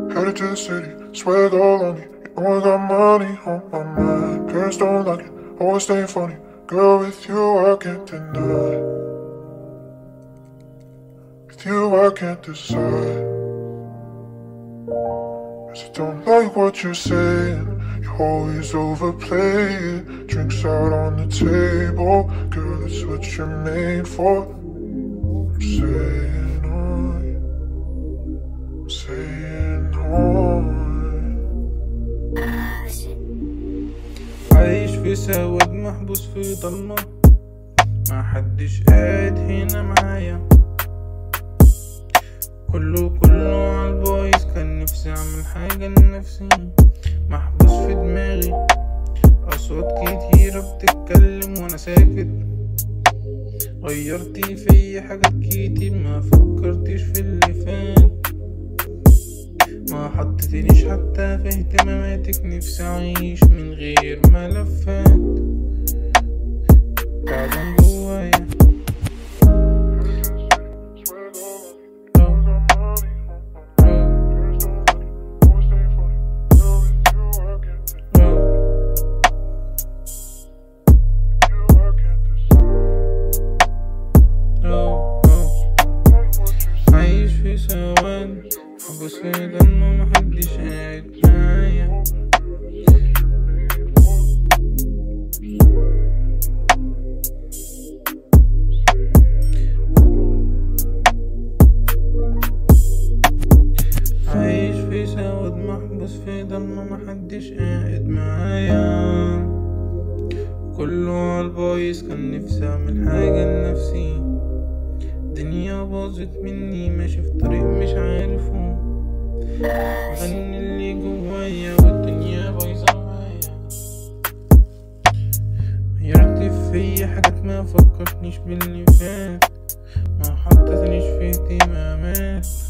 Headed to the city, swag all on me. You know I got money on my mind. Parents don't like it, always staying funny. Girl, with you I can't deny. With you I can't decide. Cause I don't like what you're saying. You always overplay it. Drinks out on the table. Girl, that's what you're made for. I'm saying on. I'm saying on. عايش في سواد محبوس في ضلمة ما حدش قاعد هنا معايا كله كله عالبايظ كان نفسي اعمل حاجة لنفسي محبوس في دماغي اصوات كتيرة بتتكلم وانا ساكت غيرتي في حاجات كتير ما فكرتش في اللي فات ما حطيتنيش حتى في اهتماماتك نفسي اعيش من غير ملفات تعبان جوايا أو- أو. عايش في سواد محبوس في ضلمة محدش قاعد معايا عايش في سواد محبوس في ضلمة محدش قاعد معايا كله عالبايظ كان نفسي اعمل حاجة لنفسي الدنيا باظت مني ماشي في طريق مش عارفه غني اللي جوايا والدنيا بايظة معايا غيرت في حاجات ما فكرتنيش باللي فات ما حطيتنيش في اهتمامات